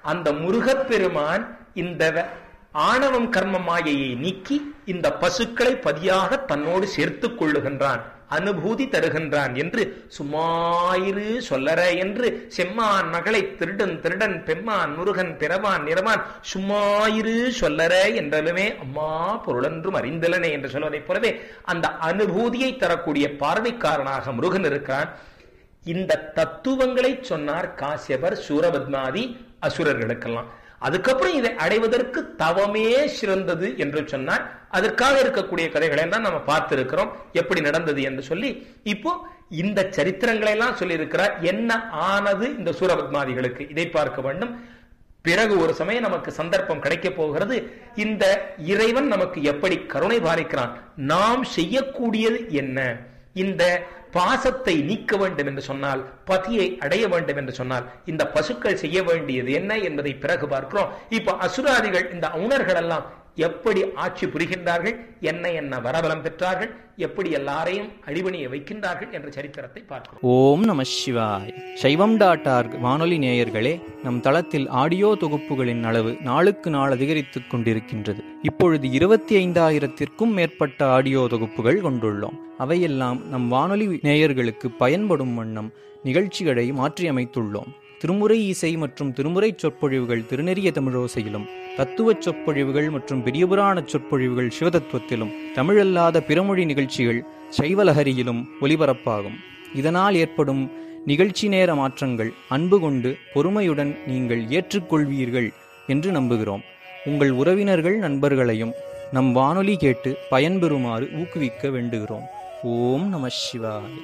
அந்த முருகப்பெருமான் இந்த வ- ஆணவம் கர்ம மாயையை நீக்கி இந்த பசுக்களை பதியாக தன்னோடு சேர்த்துக் கொள்ளுகின்றான் அனுபூதி தருகின்றான் என்று சும்மாயிரு சொல்லற என்று செம்மான் மகளை திருடன் திருடன் பெம்மான் முருகன் பிறவான் நிறவான் சும்மாயிரு சொல்லற என்றாலுமே அம்மா பொருளென்றும் அறிந்தலனே என்று சொல்வதைப் போலவே அந்த அனுபூதியை தரக்கூடிய பார்வைக்காரனாக முருகன் இருக்கிறான் இந்த தத்துவங்களை சொன்னார் காசியபர் சூரபத்மாதி அசுரர்களுக்கெல்லாம் அதுக்கப்புறம் இதை அடைவதற்கு தவமே சிறந்தது என்று சொன்னார் அதற்காக இருக்கக்கூடிய கதைகளை எல்லாம் நம்ம பார்த்திருக்கிறோம் எப்படி நடந்தது என்று சொல்லி இப்போ இந்த சரித்திரங்களை எல்லாம் சொல்லி இருக்கிறார் என்ன ஆனது இந்த சூரபத்மாதிகளுக்கு இதை பார்க்க வேண்டும் பிறகு ஒரு சமயம் நமக்கு சந்தர்ப்பம் கிடைக்க போகிறது இந்த இறைவன் நமக்கு எப்படி கருணை பாலிக்கிறான் நாம் செய்யக்கூடியது என்ன இந்த பாசத்தை நீக்க வேண்டும் என்று சொன்னால் பதியை அடைய வேண்டும் என்று சொன்னால் இந்த பசுக்கள் செய்ய வேண்டியது என்ன என்பதை பிறகு பார்க்கிறோம் இப்ப அசுராதிகள் இந்த அவுணர்கள் எல்லாம் எப்படி ஆட்சி புரிகின்றார்கள் என்ன என்ன வரபலம் பெற்றார்கள் எப்படி எல்லாரையும் அடிபணிய வைக்கின்றார்கள் என்ற சரித்திரத்தை பார்க்கிறோம் ஓம் நம சிவாய் சைவம் டாட் ஆர்க் வானொலி நேயர்களே நம் தளத்தில் ஆடியோ தொகுப்புகளின் அளவு நாளுக்கு நாள் அதிகரித்துக் கொண்டிருக்கின்றது இப்பொழுது இருபத்தி ஐந்தாயிரத்திற்கும் மேற்பட்ட ஆடியோ தொகுப்புகள் கொண்டுள்ளோம் அவையெல்லாம் நம் வானொலி நேயர்களுக்கு பயன்படும் வண்ணம் நிகழ்ச்சிகளை மாற்றியமைத்துள்ளோம் திருமுறை இசை மற்றும் திருமுறை சொற்பொழிவுகள் திருநெறிய தமிழோசையிலும் தத்துவச் சொற்பொழிவுகள் மற்றும் பெரியபுராண சொற்பொழிவுகள் சிவதத்துவத்திலும் தமிழல்லாத பிறமொழி நிகழ்ச்சிகள் சைவலஹரியிலும் ஒலிபரப்பாகும் இதனால் ஏற்படும் நிகழ்ச்சி நேர மாற்றங்கள் அன்பு கொண்டு பொறுமையுடன் நீங்கள் ஏற்றுக்கொள்வீர்கள் என்று நம்புகிறோம் உங்கள் உறவினர்கள் நண்பர்களையும் நம் வானொலி கேட்டு பயன்பெறுமாறு ஊக்குவிக்க வேண்டுகிறோம் ஓம் நம சிவாய்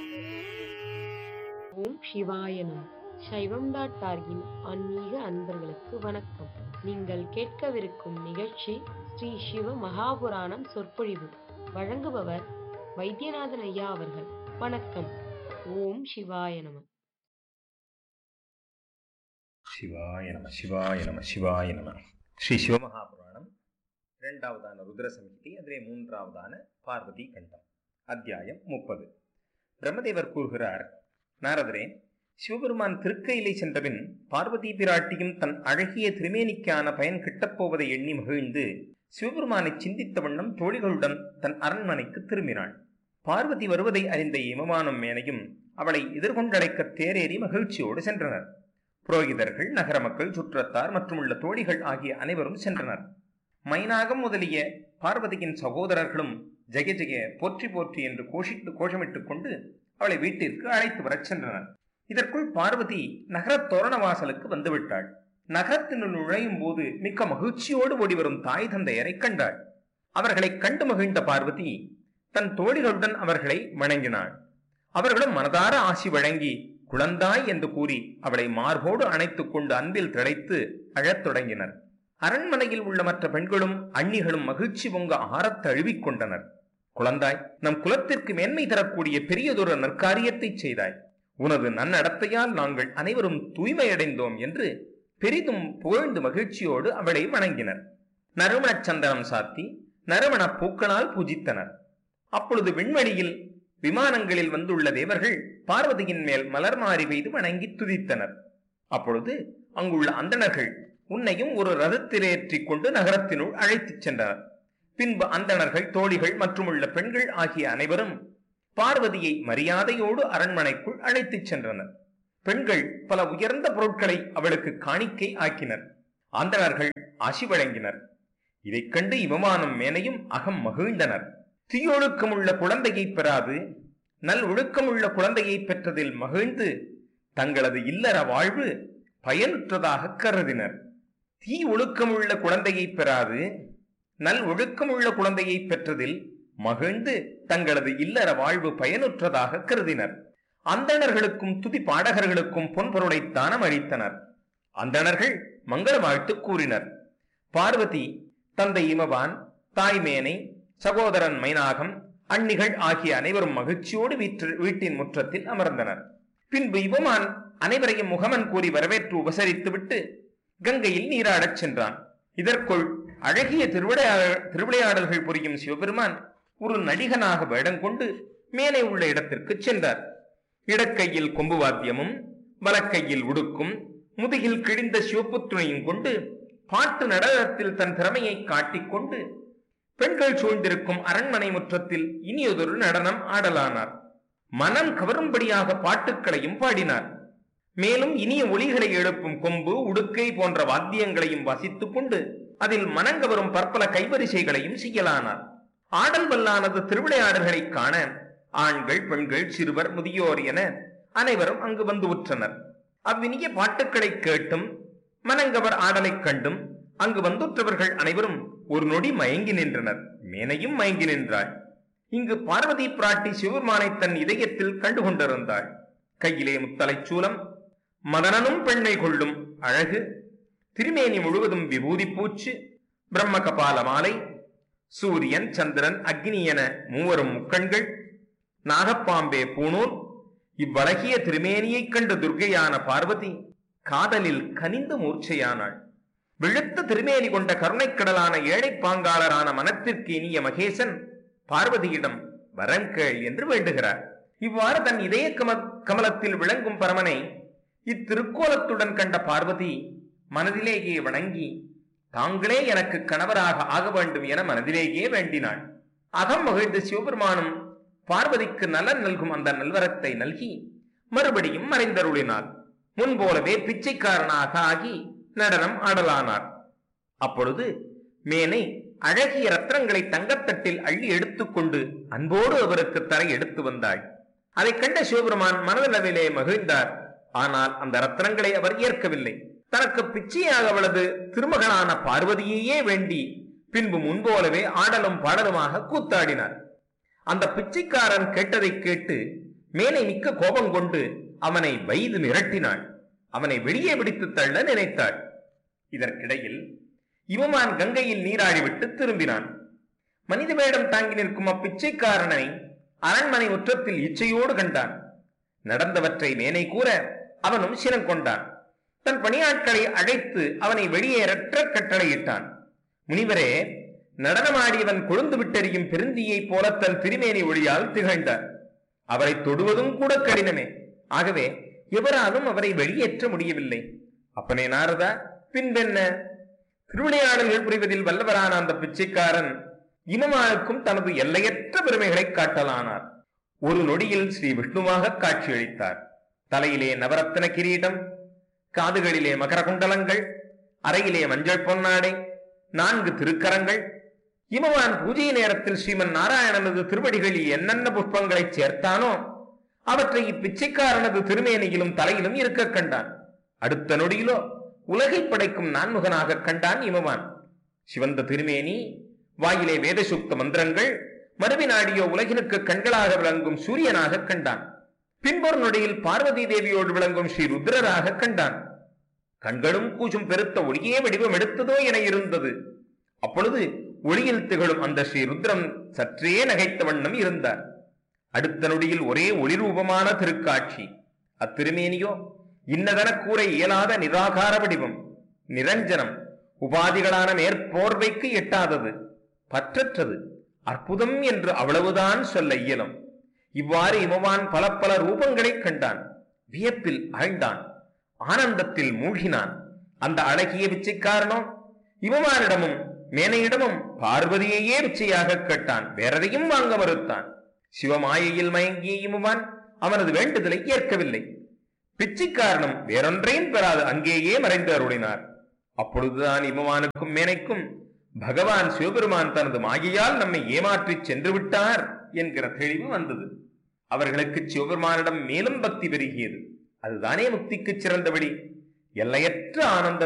ஓம் சிவாய நம சைவம் டாட் டார்கின் ஆன்மீக அன்பர்களுக்கு வணக்கம் நீங்கள் கேட்கவிருக்கும் நிகழ்ச்சி ஸ்ரீ சிவ மகாபுராணம் சொற்பொழிவு வழங்குபவர் வைத்தியநாதன் ஐயா அவர்கள் வணக்கம் ஓம் சிவாய நம சிவாய நம சிவாய நம சிவாய நம ஸ்ரீ சிவமகாபுராணம் இரண்டாவதான ருத்ர சமிதி அதிலே மூன்றாவதான பார்வதி கண்டம் அத்தியாயம் முப்பது பிரம்மதேவர் கூறுகிறார் நாரதரே சிவபெருமான் திருக்கையிலை சென்றபின் பார்வதி பிராட்டியும் தன் அழகிய திருமேனிக்கான பயன் கிட்டப்போவதை எண்ணி மகிழ்ந்து சிவபெருமானை சிந்தித்த வண்ணம் தோழிகளுடன் தன் அரண்மனைக்கு திரும்பினாள் பார்வதி வருவதை அறிந்த இமமானம் மேனையும் அவளை எதிர்கொண்டழைக்க தேரேறி மகிழ்ச்சியோடு சென்றனர் புரோகிதர்கள் நகர மக்கள் சுற்றத்தார் மற்றும் உள்ள தோழிகள் ஆகிய அனைவரும் சென்றனர் மைனாகம் முதலிய பார்வதியின் சகோதரர்களும் ஜெய ஜெய போற்றி போற்றி என்று கோஷித்து கோஷமிட்டுக் கொண்டு அவளை வீட்டிற்கு அழைத்து வரச் சென்றனர் இதற்குள் பார்வதி நகரத் தோரண வாசலுக்கு வந்துவிட்டாள் நகரத்தினுள் நுழையும் போது மிக்க மகிழ்ச்சியோடு ஓடிவரும் தாய் தந்தையரை கண்டாள் அவர்களைக் கண்டு மகிழ்ந்த பார்வதி தன் தோழிகளுடன் அவர்களை வணங்கினாள் அவர்களும் மனதார ஆசி வழங்கி குழந்தாய் என்று கூறி அவளை மார்போடு அணைத்துக் கொண்டு அன்பில் திளைத்து அழத் தொடங்கினர் அரண்மனையில் உள்ள மற்ற பெண்களும் அண்ணிகளும் மகிழ்ச்சி பொங்க ஆரத் தழுவிக் கொண்டனர் குழந்தாய் நம் குலத்திற்கு மேன்மை தரக்கூடிய பெரியதொரு நற்காரியத்தை செய்தாய் உனது நன்னடத்தையால் நாங்கள் அனைவரும் தூய்மையடைந்தோம் என்று பெரிதும் புகழ்ந்து மகிழ்ச்சியோடு அவளை வணங்கினர் நறுமணச் சந்தனம் சாத்தி நறுமணப் பூக்களால் பூஜித்தனர் அப்பொழுது விண்வெளியில் விமானங்களில் வந்துள்ள தேவர்கள் பார்வதியின் மேல் மலர் மாறி பெய்து வணங்கி துதித்தனர் அப்பொழுது அங்குள்ள அந்தணர்கள் உன்னையும் ஒரு ரதத்திலேற்றிக் கொண்டு நகரத்தினுள் அழைத்துச் சென்றனர் பின்பு அந்தணர்கள் தோழிகள் மற்றும் உள்ள பெண்கள் ஆகிய அனைவரும் பார்வதியை மரியாதையோடு அரண்மனைக்குள் அழைத்துச் சென்றனர் பெண்கள் பல உயர்ந்த பொருட்களை அவளுக்கு காணிக்கை ஆக்கினர் அந்தணர்கள் ஆசி வழங்கினர் இதைக் கண்டு இவமானம் மேனையும் அகம் மகிழ்ந்தனர் தீயொழுக்கமுள்ள குழந்தையை பெறாது நல் ஒழுக்கமுள்ள குழந்தையை பெற்றதில் மகிழ்ந்து தங்களது இல்லற வாழ்வு பயனுற்றதாக கருதினர் தீ ஒழுக்கமுள்ள குழந்தையை பெறாது நல் ஒழுக்கமுள்ள குழந்தையை பெற்றதில் மகிழ்ந்து தங்களது இல்லற வாழ்வு பயனுற்றதாக கருதினர் அந்தணர்களுக்கும் துதி பாடகர்களுக்கும் பொன்பொருளை தானம் அளித்தனர் அந்தணர்கள் மங்கள வாழ்த்து கூறினர் பார்வதி தந்தை இமவான் தாய்மேனை சகோதரன் மைனாகம் அன்னிகள் ஆகிய அனைவரும் மகிழ்ச்சியோடு வீற்று வீட்டின் முற்றத்தில் அமர்ந்தனர் பின்பு இவமான் அனைவரையும் முகமன் கூறி வரவேற்று உபசரித்துவிட்டு கங்கையில் நீராடச் சென்றான் இதற்குள் அழகிய திருவிளையாடல் திருவிளையாடல்கள் புரியும் சிவபெருமான் ஒரு நடிகனாக வேடம் கொண்டு மேலே உள்ள இடத்திற்கு சென்றார் இடக்கையில் கொம்பு வாத்தியமும் வலக்கையில் உடுக்கும் முதுகில் கிழிந்த சிவப்பு துணையும் கொண்டு பாட்டு நடனத்தில் தன் திறமையை காட்டிக்கொண்டு பெண்கள் சூழ்ந்திருக்கும் அரண்மனை முற்றத்தில் இனியதொரு நடனம் ஆடலானார் மனம் கவரும்படியாக பாட்டுக்களையும் பாடினார் மேலும் இனிய ஒளிகளை எழுப்பும் கொம்பு உடுக்கை போன்ற வாத்தியங்களையும் வாசித்துக் கொண்டு அதில் மனங்கவரும் பற்பல கைவரிசைகளையும் செய்யலானார் ஆடல் வல்லானது திருவிளையாடல்களை காண ஆண்கள் பெண்கள் சிறுவர் முதியோர் என அனைவரும் அங்கு வந்து உற்றனர் அவ்வினிய பாட்டுக்களை கேட்டும் மனங்கவர் ஆடலைக் கண்டும் அங்கு வந்துற்றவர்கள் அனைவரும் ஒரு நொடி மயங்கி நின்றனர் மேனையும் மயங்கி நின்றாள் இங்கு பார்வதி பிராட்டி சிவபெருமானை தன் இதயத்தில் கண்டு கொண்டிருந்தாள் கையிலே முத்தலைச் சூலம் மதனனும் பெண்ணை கொள்ளும் அழகு திருமேனி முழுவதும் விபூதி பூச்சு பிரம்ம கபால மாலை சூரியன் சந்திரன் அக்னி என மூவரும் முக்கண்கள் நாகப்பாம்பே பூணூல் இவ்வழகிய திருமேனியைக் கண்டு துர்க்கையான பார்வதி காதலில் கனிந்து மூர்ச்சையானாள் விழுத்த திருமேனி கொண்ட கருணைக்கடலான ஏழைப் பாங்காளரான மனத்திற்கு இனிய மகேசன் பார்வதியிடம் வரம் கேள் என்று வேண்டுகிறார் இவ்வாறு தன் இதய கம கமலத்தில் விளங்கும் பரமனை இத்திருக்கோலத்துடன் கண்ட பார்வதி மனதிலேயே வணங்கி தாங்களே எனக்கு கணவராக ஆக வேண்டும் என மனதிலேயே வேண்டினாள் அகம் மகிழ்ந்த சிவபெருமானும் பார்வதிக்கு நலன் நல்கும் அந்த நல்வரத்தை நல்கி மறுபடியும் மறைந்தருளினார் முன்போலவே பிச்சைக்காரனாக ஆகி நடனம் ஆடலானார் அப்பொழுது மேனை அழகிய ரத்னங்களை தங்கத்தட்டில் அள்ளி எடுத்துக்கொண்டு அன்போடு அவருக்கு தரை எடுத்து வந்தாள் அதைக் கண்ட சிவபெருமான் மனதளவிலே மகிழ்ந்தார் ஆனால் அந்த ரத்னங்களை அவர் ஏற்கவில்லை தனக்கு பிச்சையாக அவளது திருமகனான பார்வதியையே வேண்டி பின்பு முன்போலவே ஆடலும் பாடலுமாக கூத்தாடினார் அந்த பிச்சைக்காரன் கேட்டதைக் கேட்டு மேலே மிக்க கோபம் கொண்டு அவனை வைது மிரட்டினாள் அவனை வெளியே பிடித்து தள்ள நினைத்தாள் இதற்கிடையில் இவமான் கங்கையில் நீராடிவிட்டு திரும்பினான் மனித வேடம் தாங்கி நிற்கும் அப்பிச்சைக்காரனை அரண்மனை முற்றத்தில் இச்சையோடு கண்டான் நடந்தவற்றை மேனை கூற அவனும் சினம் கொண்டான் தன் பணியாட்களை அழைத்து அவனை வெளியேறற்ற கட்டளையிட்டான் முனிவரே நடனமாடியவன் கொழுந்து விட்டெறியும் பெருந்தியைப் போல தன் திருமேனி ஒளியால் திகழ்ந்தார் அவரை தொடுவதும் கூட கடினமே ஆகவே எவராலும் அவரை வெளியேற்ற முடியவில்லை அப்பனே நாரதா பின்பென்ன திருவிளையாடல்கள் புரிவதில் வல்லவரான அந்த பிச்சைக்காரன் இனமானுக்கும் தனது எல்லையற்ற பெருமைகளை காட்டலானார் ஒரு நொடியில் ஸ்ரீ விஷ்ணுவாக காட்சியளித்தார் தலையிலே நவரத்ன கிரீடம் காதுகளிலே மகர குண்டலங்கள் அறையிலே மஞ்சள் பொன்னாடை நான்கு திருக்கரங்கள் இமவான் பூஜை நேரத்தில் ஸ்ரீமன் நாராயணனது திருவடிகளில் என்னென்ன புஷ்பங்களை சேர்த்தானோ அவற்றை இப்பிச்சைக்காரனது திருமேனியிலும் தலையிலும் இருக்க கண்டான் அடுத்த நொடியிலோ உலகை படைக்கும் நான்முகனாக கண்டான் இமவான் சிவந்த திருமேனி வாயிலே வேதசுக்த மந்திரங்கள் மறுவினாடியோ உலகினுக்கு கண்களாக விளங்கும் சூரியனாக கண்டான் பின்பொரு நொடியில் பார்வதி தேவியோடு விளங்கும் ஸ்ரீ ருத்ரராக கண்டான் கண்களும் கூசும் பெருத்த ஒளியே வடிவம் எடுத்ததோ என இருந்தது அப்பொழுது ஒளியில் திகழும் அந்த ஸ்ரீ ருத்ரம் சற்றே நகைத்த வண்ணம் இருந்தார் அடுத்த நொடியில் ஒரே ஒளிரூபமான திருக்காட்சி அத்திருமேனியோ இன்னதென கூற இயலாத நிராகார வடிவம் நிரஞ்சனம் உபாதிகளான மேற்போர்வைக்கு எட்டாதது பற்றற்றது அற்புதம் என்று அவ்வளவுதான் சொல்ல இயலும் இவ்வாறு இமவான் பல பல ரூபங்களைக் கண்டான் வியப்பில் ஆழ்ந்தான் ஆனந்தத்தில் மூழ்கினான் அந்த அழகிய பிச்சைக்காரனோ இமவானிடமும் மேனையிடமும் பார்வதியையே பிச்சையாக கேட்டான் வேறெதையும் வாங்க மறுத்தான் சிவமாயையில் மயங்கிய இமுவான் அவனது வேண்டுதலை ஏற்கவில்லை பிச்சைக்காரனும் வேறொன்றையும் பெறாது அங்கேயே மறைந்து அருளினார் அப்பொழுதுதான் இமவானுக்கும் மேனைக்கும் பகவான் சிவபெருமான் தனது மாயையால் நம்மை ஏமாற்றிச் சென்று விட்டார் என்கிற தெளிவு வந்தது அவர்களுக்கு சிவபெருமானிடம் மேலும் பக்தி பெருகியது அதுதானே முக்திக்குச் சிறந்த வழி எல்லையற்ற ஆனந்த